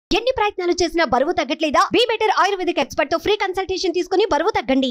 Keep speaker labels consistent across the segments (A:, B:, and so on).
A: ఎన్ని ప్రయత్నాలు చేసినా బరువు తగ్గట్లేదా బీ బెటర్ ఆయుర్వేదిక్ ఎక్స్పర్ట్ తో ఫ్రీ కన్సల్టేషన్ తీసుకుని బరువు తగ్గండి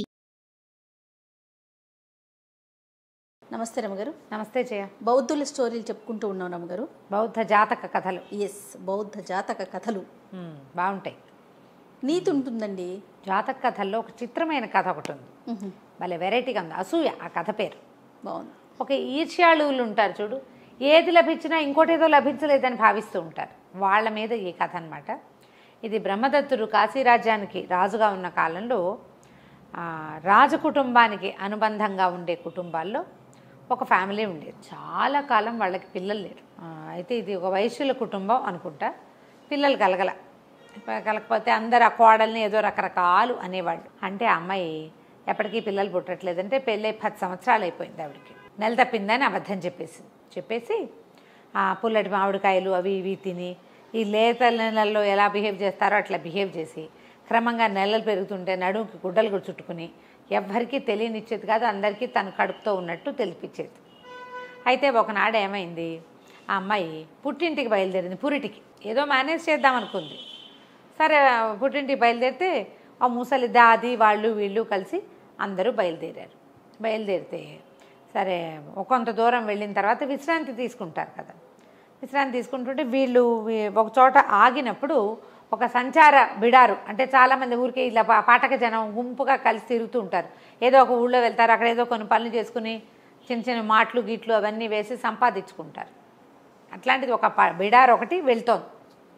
B: నమస్తే రమ్మగారు
C: నమస్తే జయ
B: బౌద్ధుల స్టోరీలు చెప్పుకుంటూ ఉన్నాం రమ్మగారు
C: బౌద్ధ జాతక కథలు
B: ఎస్ బౌద్ధ జాతక కథలు
C: మ్మ్, బాగుంటాయి
B: నీతి ఉంటుందండి
C: జాతక కథల్లో ఒక చిత్రమైన కథ ఒకటి ఉంది
B: మ్హూ.
C: భలే వెరైటీగా ఉంది అసూయ ఆ కథ పేరు
B: బాగుంది
C: ఒక ఈర్ష్యాళువులు ఉంటారు చూడు ఏది లభించినా ఇంకోటి ఏదో లభించలేదని భావిస్తూ ఉంటారు వాళ్ళ మీద ఈ కథ అన్నమాట ఇది బ్రహ్మదత్తుడు కాశీరాజ్యానికి రాజుగా ఉన్న కాలంలో ఆ, రాజకుటుంబానికి అనుబంధంగా ఉండే కుటుంబాల్లో ఒక ఫ్యామిలీ ఉండేది చాలా కాలం వాళ్ళకి పిల్లలు లేరు ఆ, అయితే ఇది ఒక వైశ్యుల కుటుంబం అనుకుంటా పిల్లలు కలగల కలకపోతే అందరు ఆ కోడల్ని ఏదో రకరకాలు అనేవాళ్ళు అంటే ఆ అమ్మాయి ఎప్పటికీ పిల్లలు పుట్టట్లేదంటే పెళ్ళై పది సంవత్సరాలు అయిపోయింది ఆవిడకి నెల తప్పిందని అబద్ధం చెప్పేసింది చెప్పేసి ఆ పుల్లటి మామిడికాయలు అవి ఇవి తిని ఈ లేత నెలల్లో ఎలా బిహేవ్ చేస్తారో అట్లా బిహేవ్ చేసి క్రమంగా నెలలు పెరుగుతుంటే నడుముకి గుడ్డలు కూడా చుట్టుకుని ఎవ్వరికీ తెలియనిచ్చేది కాదు అందరికీ తను కడుపుతో ఉన్నట్టు తెలిపించేది అయితే ఒకనాడు ఏమైంది ఆ అమ్మాయి పుట్టింటికి బయలుదేరింది పురిటికి ఏదో మేనేజ్ చేద్దాం అనుకుంది సరే పుట్టింటికి బయలుదేరితే ఆ ముసలి దాది వాళ్ళు వీళ్ళు కలిసి అందరూ బయలుదేరారు బయలుదేరితే సరే ఒక కొంత దూరం వెళ్ళిన తర్వాత విశ్రాంతి తీసుకుంటారు కదా విశ్రాంతి తీసుకుంటుంటే వీళ్ళు వీ- ఒక చోట ఆగినప్పుడు ఒక సంచార బిడారు అంటే చాలామంది ఊరికే ఇలా పా- పాఠక జనం గుంపుగా కలిసి తిరుగుతూ ఉంటారు ఏదో ఒక ఊళ్ళో వెళ్తారు అక్కడ ఏదో కొన్ని పనులు చేసుకుని చిన్న చిన్న మాటలు గిట్లు అవన్నీ వేసి సంపాదించుకుంటారు అట్లాంటిది ఒక ప- బిడారు ఒకటి వెళ్తోంది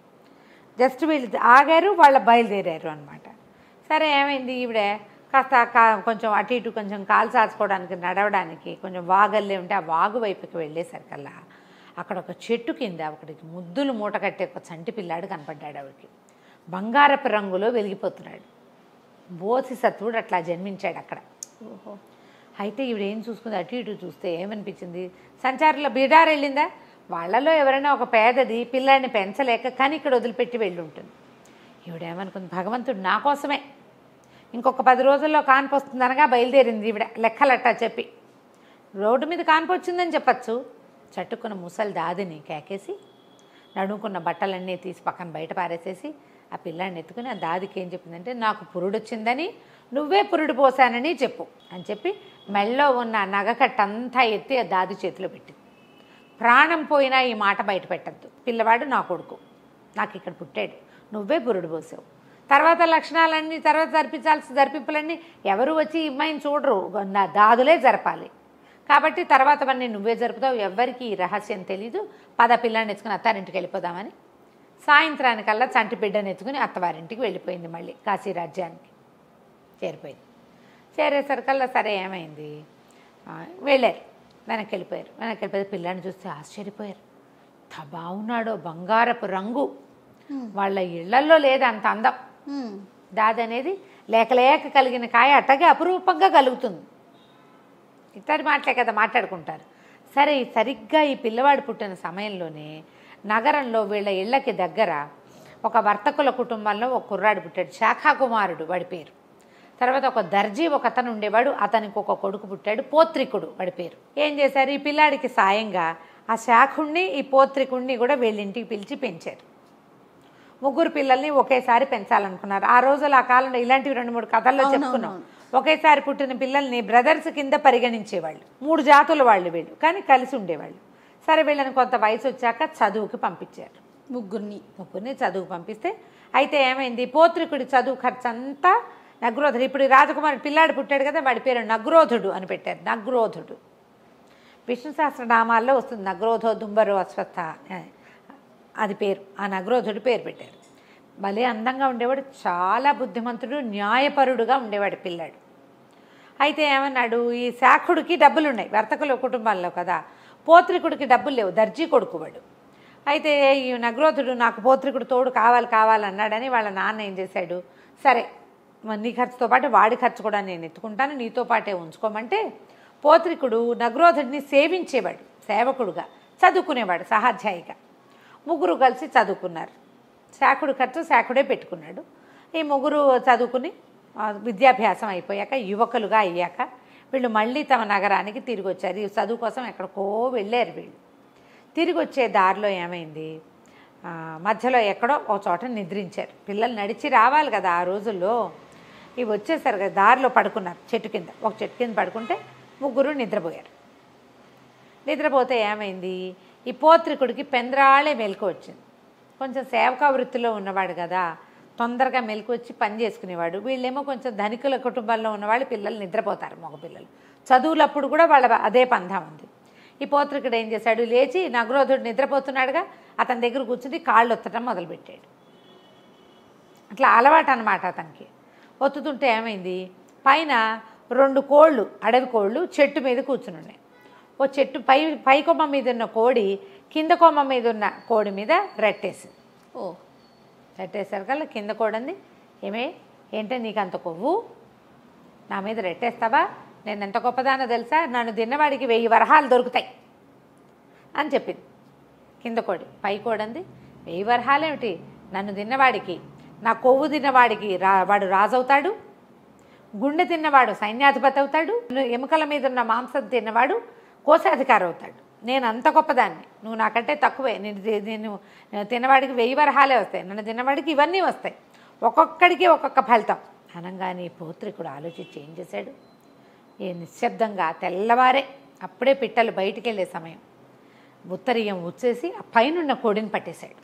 C: జస్ట్ వీళ్ళు ఆగారు వాళ్ళ బయలుదేరారు అనమాట సరే ఏమైంది ఈవిడ కాస్త కా- కొంచెం అటు ఇటు కొంచెం కాలు చాచుకోవడానికి నడవడానికి కొంచెం వాగల్లే ఉంటే ఆ వాగు వైపుకి వెళ్ళేసరికల్లా అక్కడ ఒక చెట్టు కింద ఒకటికి ముద్దులు మూట కట్టే ఒక చంటి పిల్లాడు కనపడ్డాడు ఆవిడకి బంగారపు రంగులో వెలిగిపోతున్నాడు బోసి సత్వుడు అట్లా జన్మించాడు అక్కడ
B: ఓహో
C: అయితే ఈవిడ ఏం చూసుకుంది అటు ఇటు చూస్తే ఏమనిపించింది సంచారుల బీడారు వెళ్ళిందా వాళ్ళలో ఎవరైనా ఒక పేదది పిల్లాడిని పెంచలేక కానీ ఇక్కడ వదిలిపెట్టి వెళ్ళి ఉంటుంది ఈవిడ ఏమనుకుంది భగవంతుడు నా కోసమే ఇంకొక పది రోజుల్లో కాన్పు వస్తుందనగా బయలుదేరింది ఈవిడ లెక్కలట్టా చెప్పి రోడ్డు మీద కాన్పు వచ్చిందని చెప్పచ్చు చట్టుకున్న ముసలి దాదిని కేకేసి నడుముకున్న బట్టలన్నీ తీసి పక్కన బయట పారేసేసి ఆ పిల్లాడిని ఎత్తుకుని ఆ దాదికి ఏం చెప్పిందంటే నాకు పురుడు వచ్చిందని నువ్వే పురుడు పోసానని చెప్పు అని చెప్పి మెళ్ళో ఉన్న నగకట్టంతా ఎత్తి ఆ దాది చేతిలో పెట్టింది ప్రాణం పోయినా ఈ మాట బయట పెట్టద్దు పిల్లవాడు నా కొడుకు నాకు ఇక్కడ పుట్టాడు నువ్వే పురుడు పోసావు తర్వాత లక్షణాలన్నీ తర్వాత జరిపించాల్సిన జరిపింపులన్నీ ఎవరు వచ్చి ఈ అమ్మాయిని చూడరు నా దాదులే జరపాలి కాబట్టి తర్వాత పని నువ్వే జరుపుతావు ఎవ్వరికి ఈ రహస్యం తెలీదు పద పిల్లాన్ని ఎత్తుకుని అత్తారింటికి వెళ్ళిపోదామని సాయంత్రానికల్లా చంటి బిడ్డని ఎత్తుకుని అత్తవారింటికి వెళ్ళిపోయింది మళ్ళీ కాశీ రాజ్యానికి చేరిపోయింది చేరేసరికల్లా సరే ఏమైంది ఆ, వెళ్ళారు వెనక్కి వెళ్ళిపోయారు వెనక్కి వెళ్ళిపోయి పిల్లాన్ని చూస్తే ఆశ్చర్యపోయారు ఎంత బాగున్నాడో బంగారపు రంగు వాళ్ళ ఇళ్లల్లో లేదు అంత అందం
B: మ్.
C: దాది అనేది లేక లేక కలిగిన కాయ అట్టగే అపురూపంగా కలుగుతుంది ఇట్లాంటి మాటలే కదా మాట్లాడుకుంటారు సరే ఈ సరిగ్గా ఈ పిల్లవాడు పుట్టిన సమయంలోనే నగరంలో వీళ్ళ ఇళ్ళకి దగ్గర ఒక వర్తకుల కుటుంబంలో ఒక కుర్రాడు పుట్టాడు శాఖా కుమారుడు వాడి పేరు తర్వాత ఒక దర్జీ ఒక అతను ఉండేవాడు అతనికి ఒక కొడుకు పుట్టాడు పోత్రికుడు వాడి పేరు ఏం చేశారు ఈ పిల్లాడికి సాయంగా ఆ శాఖుణ్ణి ఈ పోత్రికుణ్ణి కూడా వీళ్ళ ఇంటికి పిలిచి పెంచారు ముగ్గురు పిల్లల్ని ఒకేసారి పెంచాలనుకున్నారు ఆ రోజులు ఆ కాలంలో ఇలాంటివి రెండు మూడు కథల్లో
B: అవునవును,
C: చెప్పుకున్నాం ఒకేసారి పుట్టిన పిల్లల్ని బ్రదర్స్ కింద పరిగణించేవాళ్ళు మూడు జాతుల వాళ్ళు వీళ్ళు కానీ కలిసి ఉండేవాళ్ళు సరే వీళ్ళని కొంత వయసు వచ్చాక చదువుకి పంపించారు
B: ముగ్గురిని
C: ముగ్గురిని చదువు పంపిస్తే అయితే ఏమైంది పోత్రికుడి చదువు ఖర్చు అంతా నగ్రోధుడు ఇప్పుడు ఈ రాజకుమారుడు పిల్లాడు పుట్టాడు కదా వాడి పేరు నగ్రోధుడు అని పెట్టారు నగ్రోధుడు విష్ణు సహస్రనామాల్లో వస్తుంది నగ్రోధో దుంబరో అశ్వత్థ అని. అది పేరు ఆ నగ్రోధుడి పేరు పెట్టారు భలే అందంగా ఉండేవాడు చాలా బుద్ధిమంతుడు న్యాయపరుడుగా ఉండేవాడు పిల్లాడు అయితే ఏమన్నాడు ఈ శాఖుడికి డబ్బులు ఉన్నాయి వర్తకుల కుటుంబాల్లో కదా పోత్రికుడికి డబ్బులు లేవు దర్జీ కొడుకు వాడు అయితే ఈ నగ్రోధుడు నాకు పోత్రికుడు తోడు కావాలి కావాలన్నాడని వాళ్ళ నాన్న ఏం చేశాడు సరే మరి నీ ఖర్చుతో పాటు వాడి ఖర్చు కూడా నేను ఎత్తుకుంటాను నీతో పాటే ఉంచుకోమంటే పోత్రికుడు నగ్రోధుడిని సేవించేవాడు సేవకుడుగా చదువుకునేవాడు సహాధ్యాయిగా ముగ్గురు కలిసి చదువుకున్నారు శాఖుడు ఖర్చు శాఖుడే పెట్టుకున్నాడు ఈ ముగ్గురు చదువుకుని ఆ, విద్యాభ్యాసం అయిపోయాక యువకులుగా అయ్యాక వీళ్ళు మళ్ళీ తమ నగరానికి తిరిగి వచ్చారు ఈ చదువు కోసం ఎక్కడికో వెళ్ళారు వీళ్ళు తిరిగి వచ్చే దారిలో ఏమైంది ఆ, మధ్యలో ఎక్కడో ఒక చోట నిద్రించారు పిల్లలు నడిచి రావాలి కదా ఆ రోజుల్లో ఇవి వచ్చేసారు కదా దారిలో పడుకున్నారు చెట్టు కింద ఒక చెట్టు కింద పడుకుంటే ముగ్గురు నిద్రపోయారు నిద్రపోతే ఏమైంది ఈ పోత్రికుడికి పెందరాళే మెలకు వచ్చింది కొంచెం సేవకా వృత్తిలో ఉన్నవాడు కదా తొందరగా మెలకు వచ్చి పని చేసుకునేవాడు వీళ్ళేమో కొంచెం ధనికుల కుటుంబాల్లో ఉన్నవాళ్ళు పిల్లలు నిద్రపోతారు మగపిల్లలు చదువులప్పుడు కూడా వాళ్ళ అదే పంధా ఉంది ఈ పోత్రికుడు ఏం చేశాడు లేచి నగరోధుడు నిద్రపోతున్నాడుగా అతని దగ్గర కూర్చుని కాళ్ళు ఒత్తడం మొదలుపెట్టాడు అట్లా అలవాటు అనమాట అతనికి ఒత్తుతుంటే ఏమైంది పైన రెండు కోళ్ళు అడవి కోళ్ళు చెట్టు మీద కూర్చుని ఉన్నాయి ఓ చెట్టు పై పై కొమ్మ మీద ఉన్న కోడి కింద కొమ్మ మీద ఉన్న కోడి మీద రెట్టేసింది
B: ఓ
C: రెట్టేసరికల్లా కింద కోడంది ఏమే ఏంటే నీకు అంత కొవ్వు నా మీద రెట్టేస్తావా నేను ఎంత గొప్పదానో తెలుసా నన్ను తిన్నవాడికి వెయ్యి వరహాలు దొరుకుతాయి అని చెప్పింది కింద కోడి పై కోడంది వెయ్యి వరహాలేమిటి నన్ను తిన్నవాడికి నా కొవ్వు తిన్నవాడికి రా వాడు రాజవుతాడు గుండె తిన్నవాడు సైన్యాధిపతి అవుతాడు ఎముకల మీద ఉన్న మాంసం తిన్నవాడు కోశాధికారి అవుతాడు నేను అంత గొప్పదాన్ని నువ్వు నాకంటే తక్కువే నేను తి- నేను తిన్నవాడికి వెయ్యి వరహాలే వస్తాయి నన్ను తిన్నవాడికి ఇవన్నీ వస్తాయి ఒక్కొక్కడికి ఒక్కొక్క ఫలితం అనగానే ఈ పౌత్రికుడు ఆలోచించి ఏం చేశాడు ఏ నిశ్శబ్దంగా తెల్లవారే అప్పుడే పిట్టలు బయటికి వెళ్ళే సమయం ఉత్తరీయం ఉచ్చేసి ఆ పైనున్న కోడిని పట్టేశాడు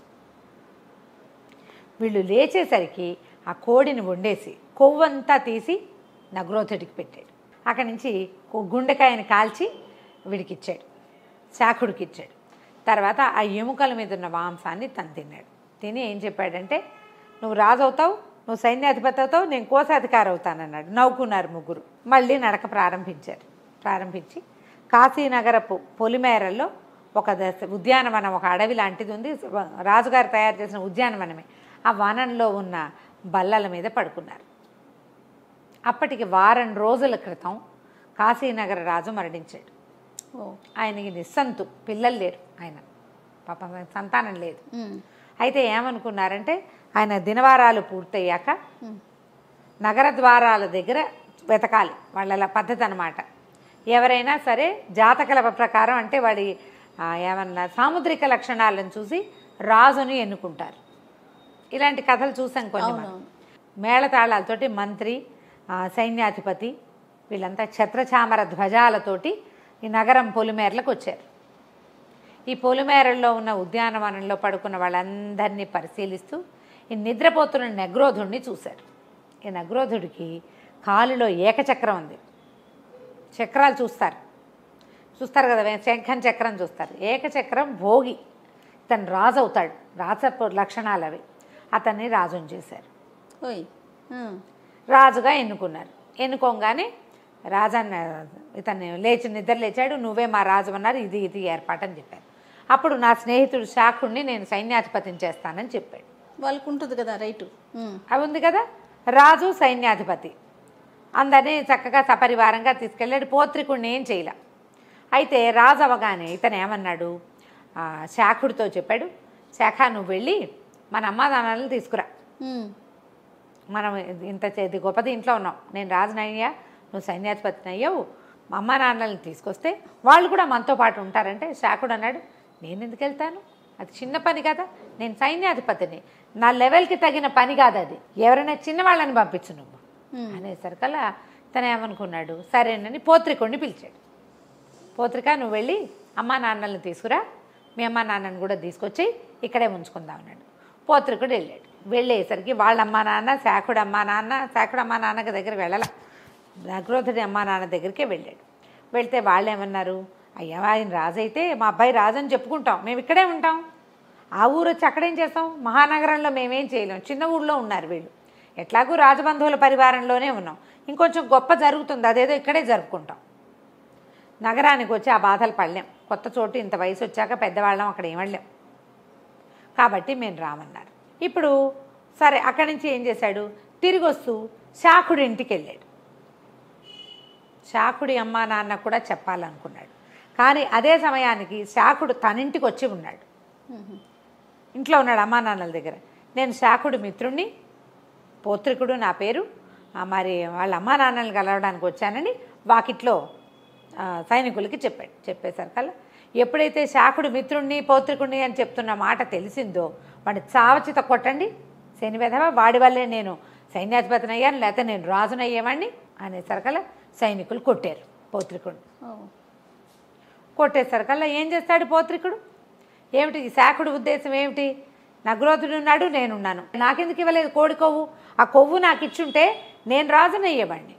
C: వీళ్ళు లేచేసరికి ఆ కోడిని వండేసి కొవ్వంతా తీసి నగ్రోతుడికి పెట్టాడు అక్కడి నుంచి కు- గుండెకాయని కాల్చి వీడికి ఇచ్చాడు శాఖుడికి ఇచ్చాడు తర్వాత ఆ ఎముకల మీద ఉన్న మాంసాన్ని తను తిన్నాడు తిని ఏం చెప్పాడంటే నువ్వు రాజు అవుతావు నువ్వు సైన్యాధిపతి అవుతావు నేను కోశాధికారి అవుతానన్నాడు నవ్వుకున్నారు ముగ్గురు మళ్ళీ నడక ప్రారంభించారు ప్రారంభించి కాశీనగరపు పొలిమేరల్లో ఒక దశ ఉద్యానవనం ఒక అడవి లాంటిది ఉంది రాజుగారు తయారు చేసిన ఉద్యానవనమే ఆ వనంలో ఉన్న బల్లల మీద పడుకున్నారు అప్పటికి వారం రోజుల క్రితం కాశీనగర రాజు మరణించాడు
B: ఓ
C: ఆయనకి నిస్సంతు పిల్లలు లేరు ఆయన పాపం సంతానం లేదు
B: ఉమ్.
C: అయితే ఏమనుకున్నారంటే ఆయన దినవారాలు పూర్తయ్యాక
B: ఉమ్.
C: నగర ద్వారాల దగ్గర వెతకాలి వాళ్ళ పద్ధతి అనమాట ఎవరైనా సరే జాతకల ప్రకారం అంటే వాడి ఆ, ఏమన్నా సాముద్రిక లక్షణాలను చూసి రాజుని ఎన్నుకుంటారు ఇలాంటి కథలు చూసాం కొన్ని మనం.
B: అవునవును.
C: మేళతాళాలతోటి మంత్రి ఆ, సైన్యాధిపతి వీళ్ళంతా ఛత్రచామర ధ్వజాలతోటి ఈ నగరం పొలిమేరలకు వచ్చారు ఈ పొలిమేరల్లో ఉన్న ఉద్యానవనంలో పడుకున్న వాళ్ళందరినీ పరిశీలిస్తూ ఈ నిద్రపోతున్న నగ్రోధుడిని చూశారు ఈ నగ్రోధుడికి కాలులో ఏకచక్రం ఉంది చక్రాలు చూస్తారు చూస్తారు కదా వే- శంఖం చక్రం చూస్తారు ఏకచక్రం భోగి ఇతను రాజు అవుతాడు రాజపు లక్షణాలు అవి అతన్ని రాజుని చేశారు
B: ఓయ్ ఉమ్.
C: రాజుగా ఎన్నుకున్నారు ఎన్నుకోగానే రాజన్న ఇతన్ని లేచి నిద్ర లేచాడు నువ్వే మా రాజు అన్నారు ఇది ఇది ఏర్పాటని చెప్పారు అప్పుడు నా స్నేహితుడు శాఖుడిని నేను సైన్యాధిపతిని చేస్తానని చెప్పాడు
B: వాళ్ళకు ఉంటుంది కదా రైటు ఉమ్.
C: అవి ఉంది కదా రాజు సైన్యాధిపతి అందరినీ చక్కగా సపరివారంగా తీసుకెళ్ళాడు పోత్రికుడిని ఏం చేయలే అయితే రాజు అవగానే ఇతను ఏమన్నాడు ఆ, శాఖుడితో చెప్పాడు శాఖ నువ్వు వెళ్ళి మన అమ్మాదానాలను తీసుకురా
B: ఉమ్.
C: మనం ఇంత ఇది గొప్పది ఇంట్లో ఉన్నాం నేను రాజునయ్యా నువ్వు సైన్యాధిపతిని అయ్యావు మా అమ్మ నాన్నలను తీసుకొస్తే వాళ్ళు కూడా మనతో పాటు ఉంటారంటే శాఖుడు అన్నాడు నేను ఎందుకు వెళ్తాను అది చిన్న పని కదా నేను సైన్యాధిపతిని నా లెవెల్కి తగిన పని కాదు అది ఎవరైనా చిన్నవాళ్ళని పంపించు నువ్వు
B: Hmm.
C: అనేసరికల్లా తను ఏమనుకున్నాడు సరేనని పోత్రికుడిని పిలిచాడు పోత్రిక నువ్వు వెళ్ళి అమ్మా నాన్నల్ని తీసుకురా మీ అమ్మా నాన్నని కూడా తీసుకొచ్చి ఇక్కడే ఉంచుకుందాం అన్నాడు పోత్రికుడు వెళ్ళాడు వెళ్ళేసరికి వాళ్ళ అమ్మా నాన్న శాఖుడు అమ్మా నాన్న శాఖుడు అమ్మా నాన్నకి దగ్గర వెళ్ళాల నగ్రోధుడి అమ్మా నాన్న దగ్గరికే వెళ్ళాడు వెళ్తే వాళ్ళు ఏమన్నారు అయ్యా ఆయన రాజు అయితే మా అబ్బాయి రాజు అని చెప్పుకుంటాం మేము ఇక్కడే ఉంటాం ఆ ఊరు వచ్చి అక్కడేం చేస్తాం మహానగరంలో మేమేం చేయలేం చిన్న ఊళ్ళో ఉన్నారు వీళ్ళు ఎట్లాగూ రాజబంధువుల పరివారంలోనే ఉన్నాం ఇంకొంచెం గొప్ప జరుగుతుంది అదేదో ఇక్కడే జరుపుకుంటాం నగరానికి వచ్చి ఆ బాధలు పడలేం కొత్త చోటు ఇంత వయసు వచ్చాక పెద్దవాళ్ళం అక్కడ ఏమడలేం కాబట్టి మేము రామన్నారు ఇప్పుడు సరే అక్కడి నుంచి ఏం చేశాడు తిరిగి వస్తూ శాఖుడి ఇంటికి వెళ్ళాడు శాఖుడి అమ్మా నాన్న కూడా చెప్పాలనుకున్నాడు కానీ అదే సమయానికి శాఖుడు తన ఇంటికి వచ్చి ఉన్నాడు
B: ఉమ్.
C: ఇంట్లో ఉన్నాడు అమ్మా నాన్నల దగ్గర నేను శాఖుడి మిత్రుణ్ణి పోత్రికుడు నా పేరు ఆ, మరి వాళ్ళ అమ్మా నాన్నల్ని కలవడానికి వచ్చానని వాకిట్లో ఆ, సైనికులకి చెప్పాడు చెప్పేసరికల్లా ఎప్పుడైతే శాకుడు మిత్రుణ్ణి పౌత్రికుణ్ణి అని చెప్తున్న మాట తెలిసిందో వాడిని చావచిత కొట్టండి శని వెధవ వాడి వల్లే నేను సైన్యాధిపతిని అయ్యాను లేకపోతే నేను రాజునయ్యేవాడిని అనేసరికల్లా సైనికులు కొట్టారు పౌత్రికుడిని
B: ఓ
C: కొట్టేసరికల్లా ఏం చేస్తాడు పౌత్రికుడు ఏమిటి ఈ శాకుడు ఉద్దేశం ఏమిటి నగ్రోధుడు ఉన్నాడు నేనున్నాను నాకెందుకు ఇవ్వలేదు కోడి కొవ్వు ఆ కొవ్వు నాకు ఇచ్చుంటే నేను రాజునయ్యేవాడిని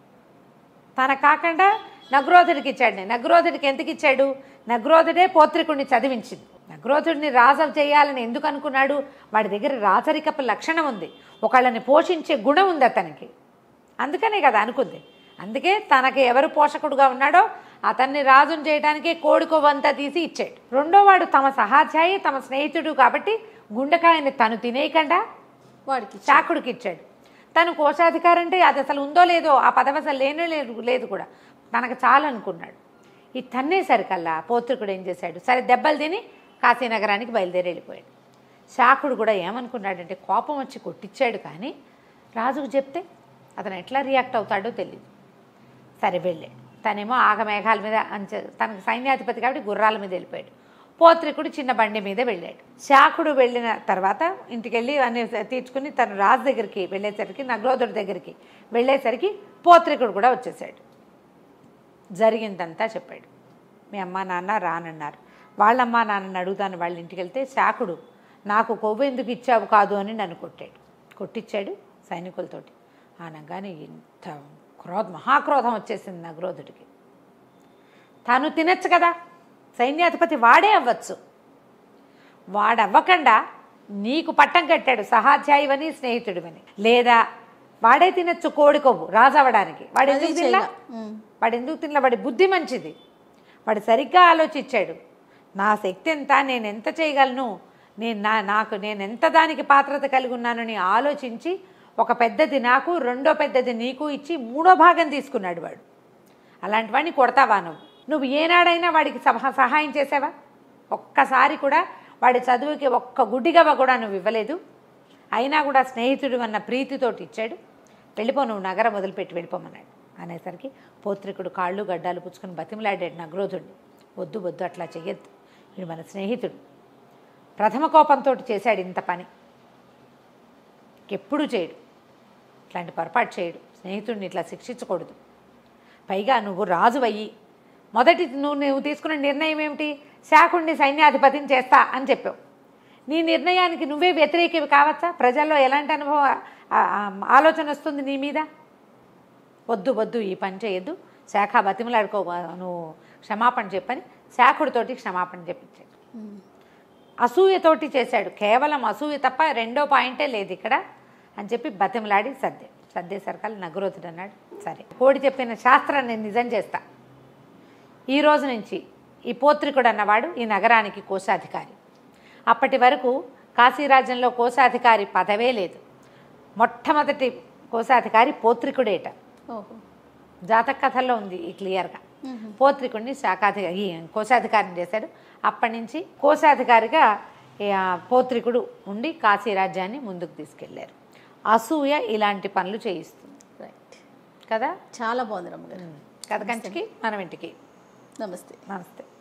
C: తన కాకుండా నగ్రోధుడికి ఇచ్చాడు నేను నగ్రోధుడికి ఎందుకు ఇచ్చాడు నగ్రోధుడే పౌత్రికుడిని చదివించింది నగ్రోధుడిని రాజు చేయాలని ఎందుకు అనుకున్నాడు వాడి దగ్గర రాజరికపు లక్షణం ఉంది ఒకళ్ళని పోషించే గుణం ఉంది అతనికి అందుకనే కదా అనుకుంది అందుకే తనకి ఎవరు పోషకుడుగా ఉన్నాడో అతన్ని రాజును చేయడానికి కోడికొవ్వంతా తీసి ఇచ్చాడు రెండో వాడు తమ సహాధ్యాయి తమ స్నేహితుడు కాబట్టి గుండెకాయని తను తినేయకుండా
B: వాడికి
C: చాకుడికి ఇచ్చాడు తను కోశాధికారి అంటే అది అసలు ఉందో లేదో ఆ పదవి అసలు లేనే లేదు లేదు కూడా తనకు చాలు అనుకున్నాడు ఈ తన్నేసరికల్లా పోత్రికుడు ఏం చేశాడు సరే దెబ్బలు తిని కాశీనగరానికి బయలుదేరి వెళ్ళిపోయాడు శాకుడు కూడా ఏమనుకున్నాడంటే కోపం వచ్చి కొట్టించాడు కానీ రాజుకు చెప్తే అతను ఎట్లా రియాక్ట్ అవుతాడో తెలియదు సరే వెళ్ళాడు తనేమో ఆగమేఘాల మీద అంచె తనకు సైన్యాధిపతి కాబట్టి గుర్రాల మీద వెళ్ళిపోయాడు పోత్రికుడు చిన్న బండి మీద వెళ్ళాడు శాకుడు వెళ్ళిన తర్వాత ఇంటికి వెళ్ళి అన్ని తీర్చుకుని తను రాజు దగ్గరికి వెళ్ళేసరికి నగ్రోధుడి దగ్గరికి వెళ్ళేసరికి పోత్రికుడు కూడా వచ్చేసాడు జరిగిందంతా చెప్పాడు మీ అమ్మ నాన్న రానన్నారు వాళ్ళమ్మ నాన్నని అడుగుతాను వాళ్ళ ఇంటికి వెళ్తే శాకుడు నాకు కొవ్వు ఎందుకు ఇచ్చావు కాదు అని నన్ను కొట్టాడు కొట్టించాడు సైనికులతోటి అనగానే ఇంత క్రోధ మహాక్రోధం వచ్చేసింది నగ్రోధుడికి తను తినచ్చు కదా సైన్యాధిపతి వాడే అవ్వచ్చు వాడవ్వకుండా నీకు పట్టం కట్టాడు సహాధ్యాయువని స్నేహితుడివని లేదా వాడే తినచ్చు కోడి కొవ్వు రాజు అవ్వడానికి వాడు
B: అది
C: ఎందుకు తినలా
B: చేయలా. ఉమ్.
C: వాడు ఎందుకు తినలా వాడి బుద్ధి మంచిది వాడు సరిగ్గా ఆలోచించాడు నా శక్తి ఎంత నేను ఎంత చేయగలను నేను నా నాకు నేను ఎంత దానికి పాత్రత కలిగి ఉన్నానని ఆలోచించి ఒక పెద్దది నాకు రెండో పెద్దది నీకు ఇచ్చి మూడో భాగం తీసుకున్నాడు వాడు అలాంటి వాడిని కొడతావా నువ్వు నువ్వు ఏనాడైనా వాడికి సహ సహాయం చేసావా ఒక్కసారి కూడా వాడి చదువుకి ఒక్క గుడ్డిగవ్వ కూడా నువ్వు ఇవ్వలేదు అయినా కూడా స్నేహితుడు అన్న ప్రీతితోటి ఇచ్చాడు వెళ్ళిపో నువ్వు నగరం వదిలిపెట్టి వెళ్ళిపోమన్నాడు అనేసరికి పోత్రికుడు కాళ్ళు గడ్డాలు పుచ్చుకొని బతిమలాడాడు నగ్రోధుడిని వద్దు వద్దు అట్లా చెయ్యొద్దు వీడు మన స్నేహితుడు ప్రథమ కోపంతో చేశాడు ఇంత పని ఎప్పుడూ చేయడు ఇట్లాంటి పొరపాటు చేయడు స్నేహితుడిని ఇట్లా శిక్షించకూడదు పైగా నువ్వు రాజువయ్యి మొదటి నువ్వు నువ్వు తీసుకున్న నిర్ణయం ఏమిటి శాకుణ్ణి సైన్యాధిపతిని చేస్తా అని చెప్పావు నీ నిర్ణయానికి నువ్వే వ్యతిరేకివి కావచ్చా ప్రజల్లో ఎలాంటి అనుభవం ఆ- ఆ ఆలోచన వస్తుంది నీ మీద వద్దు వద్దు ఈ పని చేయొద్దు శాఖ బతిమలాడుకో నువ్వు క్షమాపణ చెప్పని శాఖుడితోటి క్షమాపణ చెప్పించాడు
B: ఉమ్.
C: అసూయతోటి చేశాడు కేవలం అసూయ తప్ప రెండో పాయింటే లేదు ఇక్కడ అని చెప్పి బతిమలాడి సర్దే సర్దే సరకాలు నగరోతుడు అన్నాడు సరే కోడి చెప్పిన శాస్త్రాన్ని నేను నిజం చేస్తా ఈ రోజు నుంచి ఈ పోత్రికుడు అన్నవాడు ఈ నగరానికి కోశాధికారి అప్పటి వరకు కాశీరాజ్యంలో కోశాధికారి పదవే లేదు మొట్టమొదటి కోశాధికారి పోత్రికుడేట
B: ఓహో
C: జాతక కథల్లో ఉంది ఈ క్లియర్గా
B: ఉహు.
C: పోత్రికుడిని శాఖాధికారి ఈ కోశాధికారిని చేశాడు అప్పటి నుంచి కోశాధికారిగా ఈ, ఆ, పోత్రికుడు ఉండి కాశీ రాజ్యాన్ని ముందుకు తీసుకెళ్లారు అసూయ ఇలాంటి పనులు చేయిస్తుంది
B: రైట్
C: కదా
B: చాలా బాగుంది రమ్మగారు
C: కథ కంచికి మనం ఇంటికి
B: నమస్తే
C: నమస్తే